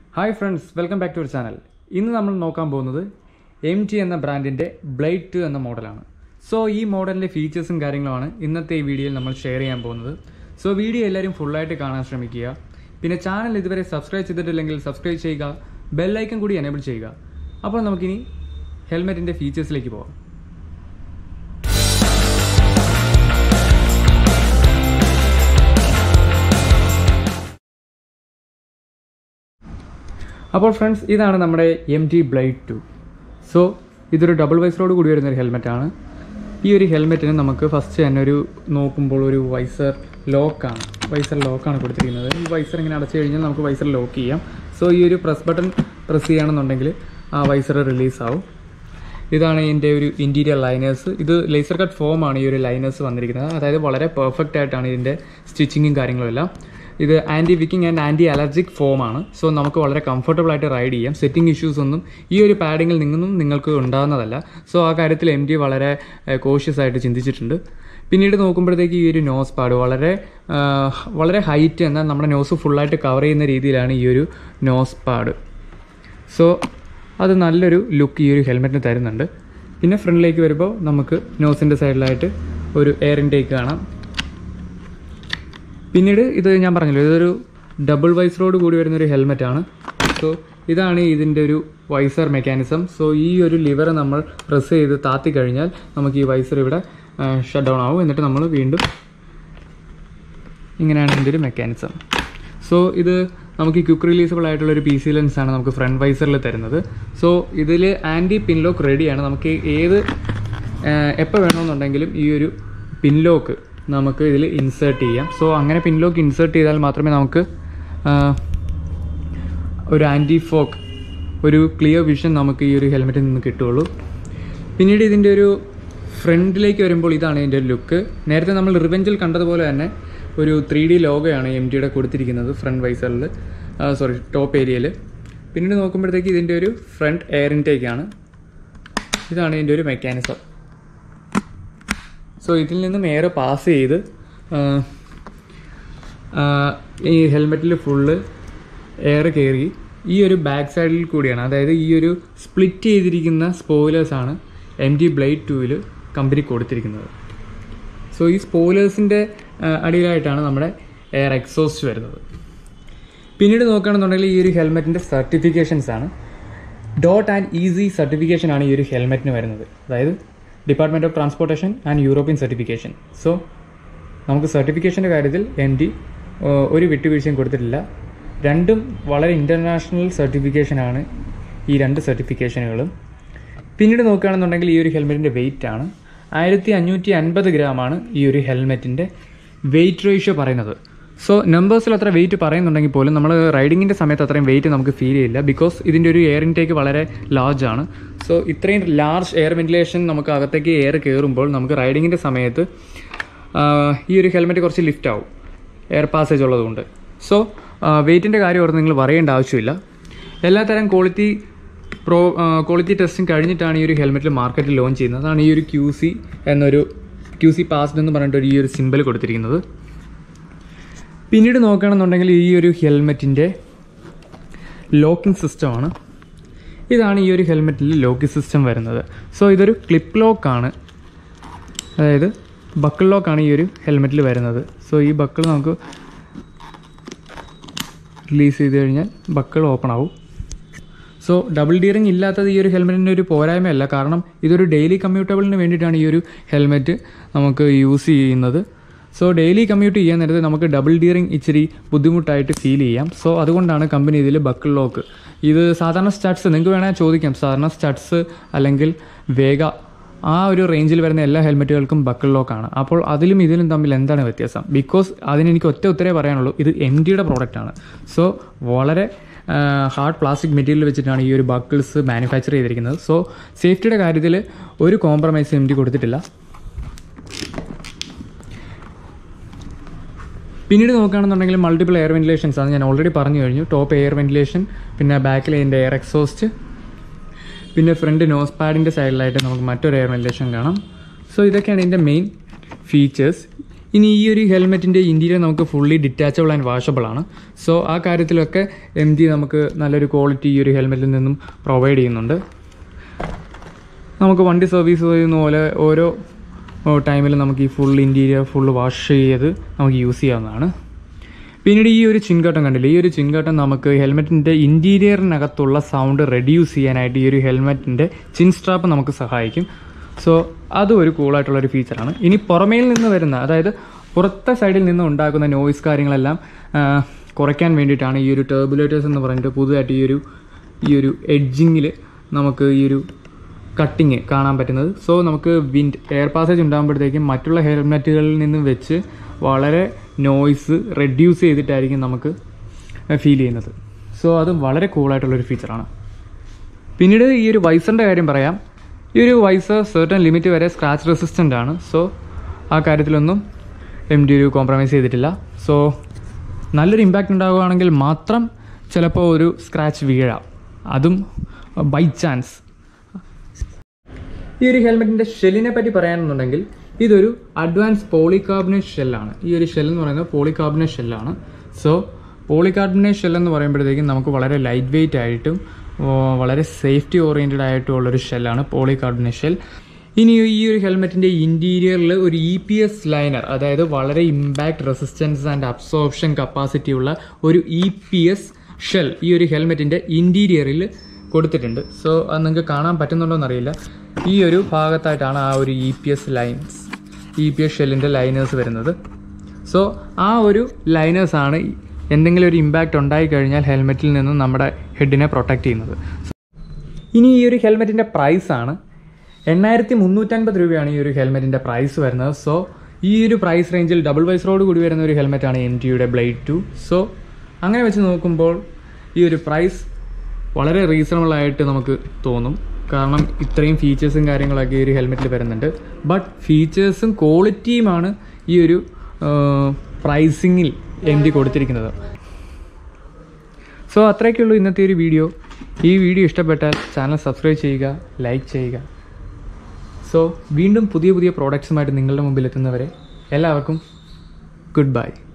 hi friends welcome back to our channel ഇന്ന് നമ്മൾ നോക്കാൻ പോകുന്നത് എം ടി എന്ന ബ്രാൻഡിൻ്റെ ബ്ലേഡ് ടു എന്ന മോഡലാണ് സോ ഈ മോഡലിൻ്റെ ഫീച്ചേഴ്സും കാര്യങ്ങളുമാണ് ഇന്നത്തെ ഈ വീഡിയോയിൽ നമ്മൾ ഷെയർ ചെയ്യാൻ പോകുന്നത് സോ വീഡിയോ എല്ലാവരും ഫുള്ളായിട്ട് കാണാൻ ശ്രമിക്കുക പിന്നെ ചാനൽ ഇതുവരെ സബ്സ്ക്രൈബ് ചെയ്തിട്ടില്ലെങ്കിൽ സബ്സ്ക്രൈബ് ചെയ്യുക ബെല്ലൈക്കൺ കൂടി എനേബിൾ ചെയ്യുക അപ്പോൾ നമുക്കിനി ഹെൽമെറ്റിൻ്റെ ഫീച്ചേഴ്സിലേക്ക് പോകാം അപ്പോൾ ഫ്രണ്ട്സ് ഇതാണ് നമ്മുടെ M T blade two so ഇതൊരു ഡബിൾ വൈസറോട് കൂടി വരുന്ന ഒരു ഹെൽമെറ്റാണ് ഈ ഒരു ഹെൽമെറ്റിന് നമുക്ക് ഫസ്റ്റ് തന്നെ ഒരു നോക്കുമ്പോൾ ഒരു വൈസർ ലോക്കാണ് വൈസർ ലോക്കാണ് കൊടുത്തിരിക്കുന്നത് ഈ വൈസർ ഇങ്ങനെ അടച്ചു കഴിഞ്ഞാൽ നമുക്ക് വൈസർ ലോക്ക് ചെയ്യാം സോ ഈ ഒരു പ്രസ് ബട്ടൺ പ്രസ് ചെയ്യുകയാണെന്നുണ്ടെങ്കിൽ ആ വൈസർ റിലീസ് ആവും ഇതാണ് ഇതിൻ്റെ ഒരു ഇൻറ്റീരിയർ ലൈനേഴ്സ് ഇത് ലേസർ കട്ട് ഫോം ആണ് ഈ ഒരു ലൈനേഴ്സ് വന്നിരിക്കുന്നത് അതായത് വളരെ പെർഫെക്റ്റ് ആയിട്ടാണ് ഇതിൻ്റെ സ്റ്റിച്ചിങ്ങും കാര്യങ്ങളും എല്ലാം ഇത് anti wicking and anti allergic foam ആണ് സോ നമുക്ക് വളരെ കംഫർട്ടബിൾ ആയിട്ട് റൈഡ് ചെയ്യാം സെറ്റിംഗ് ഇഷ്യൂസ് ഒന്നും ഈ ഒരു പാഡിങ്ങിൽ നിന്നും നിങ്ങൾക്ക് ഉണ്ടാകുന്നതല്ല സോ ആ കാര്യത്തിൽ എം ടി വളരെ കോഷ്യസ് ആയിട്ട് ചിന്തിച്ചിട്ടുണ്ട് പിന്നീട് നോക്കുമ്പോഴത്തേക്ക് ഈ ഒരു നോസ് പാഡ് വളരെ ആ, വളരെ ഹൈറ്റ് എന്നാൽ നമ്മുടെ നോസ് ഫുള്ളായിട്ട് കവർ ചെയ്യുന്ന രീതിയിലാണ് ഈ ഒരു നോസ് പാഡ് സോ അത് നല്ലൊരു ലുക്ക് ഈ ഒരു ഹെൽമെറ്റിന് തരുന്നുണ്ട് പിന്നെ ഫ്രണ്ടിലേക്ക് വരുമ്പോൾ നമുക്ക് നോസിൻ്റെ സൈഡിലായിട്ട് ഒരു എയർ ഇൻടേക്ക് കാണാം പിന്നീട് ഇത് ഞാൻ പറഞ്ഞല്ലോ ഇതൊരു ഡബിൾ വൈസറോട് കൂടി വരുന്ന ഒരു ഹെൽമെറ്റ് ആണ് സോ ഇതാണ് ഇതിൻ്റെ ഒരു വൈസർ മെക്കാനിസം സോ ഈ ഒരു ലിവർ നമ്മൾ പ്രസ് ചെയ്ത് താത്തി കഴിഞ്ഞാൽ നമുക്ക് ഈ വൈസർ ഇവിടെ ഷട്ട് ഡൗൺ ആവും എന്നിട്ട് നമ്മൾ വീണ്ടും ഇങ്ങനെയാണ് ഇതിൻ്റെ ഒരു മെക്കാനിസം സോ ഇത് നമുക്ക് ക്വിക്ക് റിലീസബിൾ ആയിട്ടുള്ള ഒരു പി സി ലെൻസ് ആണ് നമുക്ക് ഫ്രണ്ട് വൈസറിൽ തരുന്നത് സോ ഇതിൽ ആൻറ്റി പിൻലോക്ക് റെഡിയാണ് നമുക്ക് ഏത് എപ്പോൾ വേണമെന്നുണ്ടെങ്കിലും ഈ ഒരു പിൻലോക്ക് നമുക്ക് ഇതിൽ ഇൻസേർട്ട് ചെയ്യാം സോ അങ്ങനെ പിൻലോക്ക് ഇൻസേർട്ട് ചെയ്താൽ മാത്രമേ നമുക്ക് ആ, ഒരു ആൻറ്റി ഫോക്ക് ഒരു ക്ലിയർ വിഷൻ നമുക്ക് ഈ ഒരു ഹെൽമെറ്റിൽ നിന്ന് കിട്ടുള്ളൂ പിന്നീട് ഇതിൻ്റെ ഒരു ഫ്രണ്ടിലേക്ക് വരുമ്പോൾ ഇതാണ് ഇതിൻ്റെ ലുക്ക് നേരത്തെ നമ്മൾ റിവെഞ്ചിൽ കണ്ടതുപോലെ തന്നെ ഒരു ത്രീ ഡി ലോഗോയാണ് എം ടിയുടെ കൊടുത്തിരിക്കുന്നത് ഫ്രണ്ട് വൈസറിൽ സോറി ടോപ്പ് ഏരിയയിൽ പിന്നീട് നോക്കുമ്പോഴത്തേക്ക് ഇതിൻ്റെ ഒരു ഫ്രണ്ട് എയർ ഇൻടേക്കാണ് ഇതാണ് ഇതിൻ്റെ ഒരു മെക്കാനിസം സോ ഇതിൽ നിന്നും എയർ പാസ് ചെയ്ത് ആ, ആ, ഈ ഹെൽമെറ്റിൽ ഫുള്ള് എയർ കയറി ഈ ഒരു ബാക്ക് സൈഡിൽ കൂടിയാണ് അതായത് ഈ ഒരു സ്പ്ലിറ്റ് ചെയ്തിരിക്കുന്ന സ്പോയിലേഴ്സാണ് എം ടി ബ്ലേഡ് ടൂവിൽ കമ്പനി കൊടുത്തിരിക്കുന്നത് സോ ഈ സ്പോയിലേഴ്സിൻ്റെ അടിയിലായിട്ടാണ് നമ്മുടെ എയർ എക്സോസ്റ്റ് വരുന്നത് പിന്നീട് നോക്കുകയാണെന്നുണ്ടെങ്കിൽ ഈ ഒരു ഹെൽമെറ്റിൻ്റെ സർട്ടിഫിക്കേഷൻസ് ആണ് ഡോട്ട് ആൻഡ് ഈസി സർട്ടിഫിക്കേഷൻ ആണ് ഈ ഒരു ഹെൽമെറ്റിന് വരുന്നത് അതായത് department of transportation and European certification so നമുക്ക് സർട്ടിഫിക്കേഷൻ്റെ കാര്യത്തിൽ എം ഡി ഒരു വിട്ടുവീഴ്ചയും കൊടുത്തിട്ടില്ല രണ്ടും വളരെ ഇൻ്റർനാഷണൽ സർട്ടിഫിക്കേഷനാണ് ഈ രണ്ട് സർട്ടിഫിക്കേഷനുകളും പിന്നീട് നോക്കുകയാണെന്നുണ്ടെങ്കിൽ ഈ ഒരു ഹെൽമെറ്റിൻ്റെ വെയിറ്റ് ആണ് ആയിരത്തി അഞ്ഞൂറ്റി അൻപത് ഗ്രാമാണ് ഈ ഒരു ഹെൽമെറ്റിൻ്റെ വെയിറ്റ് റേഷ്യോ പറയുന്നത് സോ നമ്പേഴ്സിൽ അത്ര വെയിറ്റ് പറയുന്നുണ്ടെങ്കിൽ പോലും നമ്മൾ റൈഡിങ്ങിൻ്റെ സമയത്ത് അത്രയും വെയിറ്റ് നമുക്ക് ഫീൽ ചെയ്യില്ല ബിക്കോസ് ഇതിൻ്റെ ഒരു എയർ ഇൻടേക്ക് വളരെ ലാർജ് ആണ് സോ ഇത്രയും ലാർജ് എയർ വെന്റിലേഷൻ നമുക്ക് അകത്തേക്ക് എയർ കയറുമ്പോൾ നമുക്ക് റൈഡിങ്ങിൻ്റെ സമയത്ത് ആ, ഈ ഒരു ഹെൽമെറ്റ് കുറച്ച് ലിഫ്റ്റ് ആവും എയർ പാസേജ് ഉള്ളതുകൊണ്ട് സോ വെയിറ്റിൻ്റെ കാര്യം ഓർത്ത് നിങ്ങൾ പറയേണ്ട ആവശ്യമില്ല എല്ലാത്തരം ക്വാളിറ്റി പ്രോ ക്വാളിറ്റി ടെസ്റ്റിംഗ് കഴിഞ്ഞിട്ടാണ് ഈ ഒരു ഹെൽമെറ്റ് മാർക്കറ്റിൽ ലോഞ്ച് ചെയ്യുന്നത് അതാണ് ഈ ഒരു ക്യൂ സി എന്നൊരു ക്യൂ സി പാസ്ഡ് എന്ന് പറഞ്ഞിട്ട് ഒരു ഈ ഒരു സിമ്പിൾ കൊടുത്തിരിക്കുന്നത് പിന്നീട് നോക്കുകയാണെന്നുണ്ടെങ്കിൽ ഈ ഒരു ഹെൽമെറ്റിൻ്റെ ലോക്കിംഗ് സിസ്റ്റമാണ് ഇതാണ് ഈ ഒരു ഹെൽമെറ്റിൽ ലോക്കിംഗ് സിസ്റ്റം വരുന്നത് സോ ഇതൊരു ക്ലിപ്പ് ലോക്കാണ് അതായത് ബക്കിൾ ലോക്കാണ് ഈ ഒരു ഹെൽമെറ്റിൽ വരുന്നത് സോ ഈ ബക്കിൾ നമുക്ക് റിലീസ് ചെയ്ത് കഴിഞ്ഞാൽ ബക്കിൾ ഓപ്പൺ ആവും സോ ഡബിൾ ഡിയറിംഗ് ഇല്ലാത്തത് ഈ ഒരു ഹെൽമെറ്റിൻ്റെ ഒരു പോരായ്മയല്ല കാരണം ഇതൊരു ഡെയിലി കമ്മ്യൂട്ടബിളിന് വേണ്ടിയിട്ടാണ് ഈ ഒരു ഹെൽമെറ്റ് നമുക്ക് യൂസ് ചെയ്യുന്നത് സോ ഡെയിലി കമ്മ്യൂട്ട് ചെയ്യാൻ നേരത്തെ നമുക്ക് ഡബിൾ ഡിയറിംഗ് ഇച്ചിരി ബുദ്ധിമുട്ടായിട്ട് ഫീൽ ചെയ്യാം സോ അതുകൊണ്ടാണ് കമ്പനി ഇതിൽ ബക്കിൾ ലോക്ക് ഇത് സാധാരണ സ്റ്റഡ്സ് നിങ്ങൾക്ക് വേണേൽ ചോദിക്കാം സാധാരണ സ്റ്റഡ്സ് അല്ലെങ്കിൽ വേഗ ആ ഒരു റേഞ്ചിൽ വരുന്ന എല്ലാ ഹെൽമെറ്റുകൾക്കും ബക്കിൾ ലോക്കാണ് അപ്പോൾ അതിലും ഇതിലും തമ്മിൽ എന്താണ് വ്യത്യാസം ബിക്കോസ് അതിന് എനിക്ക് ഒറ്റ ഉത്തരേ പറയാനുള്ളൂ ഇത് എം ഡിയുടെ പ്രോഡക്റ്റാണ് സോ വളരെ ഹാർഡ് പ്ലാസ്റ്റിക് മെറ്റീരിയൽ വെച്ചിട്ടാണ് ഈ ഒരു ബക്കിൾസ് മാനുഫാക്ചർ ചെയ്തിരിക്കുന്നത് സോ സേഫ്റ്റിയുടെ കാര്യത്തിൽ ഒരു കോംപ്രമൈസ് എം ഡി കൊടുത്തിട്ടില്ല പിന്നീട് നോക്കുകയാണെന്നുണ്ടെങ്കിൽ മൾട്ടിപ്പിൾ എയർ വെന്റിലേഷൻസ് ആണ് ഞാൻ ഓൾറെഡി പറഞ്ഞു കഴിഞ്ഞു ടോപ്പ് എയർ വെന്റിലേഷൻ പിന്നെ ബാക്കിൽ ഇതിൻ്റെ എയർ എക്സോസ്റ്റ് പിന്നെ ഫ്രണ്ട് നോസ് പാഡിൻ്റെ സൈഡിലായിട്ട് നമുക്ക് മറ്റൊരു എയർ വെന്റിലേഷൻ കാണാം സോ ഇതൊക്കെയാണ് ഇതിൻ്റെ മെയിൻ ഫീച്ചേഴ്സ് ഇനി ഈ ഒരു ഹെൽമെറ്റിൻ്റെ ഇൻറ്റീരിയർ നമുക്ക് ഫുള്ളി ഡിറ്റാച്ചബിൾ ആൻഡ് വാഷബിൾ ആണ് സോ ആ കാര്യത്തിലൊക്കെ എം ജി നമുക്ക് നല്ലൊരു ക്വാളിറ്റി ഈ ഒരു ഹെൽമെറ്റിൽ നിന്നും പ്രൊവൈഡ് ചെയ്യുന്നുണ്ട് നമുക്ക് വണ്ടി സർവീസ് ചെയ്യുന്ന പോലെ ഓരോ ടൈമിൽ നമുക്ക് ഈ ഫുൾ ഇൻറ്റീരിയർ ഫുൾ വാഷ് ചെയ്ത് നമുക്ക് യൂസ് ചെയ്യാവുന്നതാണ് പിന്നീട് ഈ ഒരു ചിൻകട്ടം കണ്ടില്ല ഈ ഒരു ചിൻകട്ടം നമുക്ക് ഹെൽമെറ്റിൻ്റെ ഇൻറ്റീരിയറിനകത്തുള്ള സൗണ്ട് റെഡ്യൂസ് ചെയ്യാനായിട്ട് ഈ ഒരു ഹെൽമെറ്റിൻ്റെ ചിൻ സ്ട്രാപ്പ് നമുക്ക് സഹായിക്കും സോ അതും ഒരു കൂളായിട്ടുള്ള ഒരു ഫീച്ചറാണ് ഇനി പുറമേൽ നിന്ന് വരുന്ന അതായത് പുറത്തെ സൈഡിൽ നിന്ന് ഉണ്ടാക്കുന്ന നോയിസ് കാര്യങ്ങളെല്ലാം ആ, കുറയ്ക്കാൻ വേണ്ടിയിട്ടാണ് ഈ ഒരു ടേബുലേറ്റേഴ്സ് എന്ന് പറഞ്ഞിട്ട് പുതുതായിട്ട് ഈ ഒരു ഈ ഒരു എഡ്ജിങ്ങിൽ നമുക്ക് ഈ ഒരു കട്ടിങ് കാണാൻ പറ്റുന്നത് സോ നമുക്ക് വിൻഡ് എയർ പാസേജ് ഉണ്ടാകുമ്പോഴത്തേക്കും മറ്റുള്ള ഹെൽമെറ്റുകളിൽ നിന്ന് വെച്ച് വളരെ നോയ്സ് റെഡ്യൂസ് ചെയ്തിട്ടായിരിക്കും നമുക്ക് ഫീൽ ചെയ്യുന്നത് സോ അത് വളരെ കൂളായിട്ടുള്ളൊരു ഫീച്ചറാണ് പിന്നീട് ഈ ഒരു വൈസറിൻ്റെ കാര്യം പറയാം ഈ ഒരു വൈസർ സെർട്ടൺ ലിമിറ്റ് വരെ സ്ക്രാച്ച് റെസിസ്റ്റൻ്റ് ആണ് സോ ആ കാര്യത്തിലൊന്നും എം ഡി ഒരു കോംപ്രമൈസ് ചെയ്തിട്ടില്ല സോ നല്ലൊരു ഇമ്പാക്റ്റ് ഉണ്ടാവുകയാണെങ്കിൽ മാത്രം ചിലപ്പോൾ ഒരു സ്ക്രാച്ച് വീഴാം അതും ബൈ ചാൻസ് ഈ ഒരു ഹെൽമെറ്റിൻ്റെ ഷെല്ലിനെ പറ്റി പറയാനെന്നുണ്ടെങ്കിൽ ഇതൊരു അഡ്വാൻസ് പോളികാർബണേറ്റ് ഷെല്ലാണ് ഈ ഒരു ഷെൽ എന്ന് പറയുന്നത് പോളികാർബണേറ്റ് ഷെല്ലാണ് സോ പോളികാർബണേറ്റ് ഷെൽ എന്ന് പറയുമ്പോഴത്തേക്കും നമുക്ക് വളരെ ലൈറ്റ് വെയിറ്റ് ആയിട്ടും ഓ, വളരെ സേഫ്റ്റി ഓറിയൻറ്റഡ് ആയിട്ടുള്ളൊരു ഷെല്ലാണ് പോളികാർബണേറ്റ് ഷെൽ ഇനി ഈ ഒരു ഹെൽമെറ്റിൻ്റെ ഇൻറ്റീരിയറിൽ ഒരു ഇ പി എസ് ലൈനർ അതായത് വളരെ impact resistance and absorption capacity ഉള്ള ഒരു ഇ പി എസ് ഷെൽ ഈ ഒരു ഹെൽമെറ്റിൻ്റെ ഇൻറ്റീരിയറിൽ കൊടുത്തിട്ടുണ്ട് സോ അത് നിങ്ങൾക്ക് കാണാൻ പറ്റുന്നുണ്ടോ എന്നറിയില്ല ഈ ഒരു ഭാഗത്തായിട്ടാണ് ആ ഒരു E P S lines E P S ഷെല്ലിൻ്റെ ലൈനേഴ്സ് വരുന്നത് സോ ആ ഒരു ലൈനേഴ്സാണ് എന്തെങ്കിലും ഒരു ഇമ്പാക്റ്റ് ഉണ്ടായിക്കഴിഞ്ഞാൽ ഹെൽമെറ്റിൽ നിന്നും നമ്മുടെ ഹെഡിനെ പ്രൊട്ടക്റ്റ് ചെയ്യുന്നത് ഇനി ഈ ഒരു ഹെൽമെറ്റിൻ്റെ പ്രൈസാണ് എണ്ണായിരത്തി മുന്നൂറ്റൻപത് രൂപയാണ് ഈ ഒരു ഹെൽമെറ്റിൻ്റെ പ്രൈസ് വരുന്നത് സോ ഈ ഒരു പ്രൈസ് റേഞ്ചിൽ ഡബിൾ വൈസറോട് കൂടി വരുന്ന ഒരു ഹെൽമെറ്റാണ് എം ടിയുടെ ബ്ലേഡ് ടു സോ അങ്ങനെ വെച്ച് നോക്കുമ്പോൾ ഈ ഒരു പ്രൈസ് വളരെ റീസണബിൾ ആയിട്ട് നമുക്ക് തോന്നും കാരണം ഇത്രയും ഫീച്ചേഴ്സും കാര്യങ്ങളൊക്കെ ഈ ഒരു ഹെൽമെറ്റിൽ വരുന്നുണ്ട് ബട്ട് ഫീച്ചേഴ്സും ക്വാളിറ്റിയുമാണ് ഈ ഒരു പ്രൈസിങ്ങിൽ എം ഡി കൊടുത്തിരിക്കുന്നത് സോ അത്രയൊക്കെയുള്ളൂ ഇന്നത്തെ ഒരു വീഡിയോ ഈ വീഡിയോ ഇഷ്ടപ്പെട്ടാൽ ചാനൽ സബ്സ്ക്രൈബ് ചെയ്യുക ലൈക്ക് ചെയ്യുക സോ വീണ്ടും പുതിയ പുതിയ പ്രോഡക്ട്സുമായിട്ട് നിങ്ങളുടെ മുമ്പിൽ എത്തുന്നവരെ എല്ലാവർക്കും ഗുഡ് ബൈ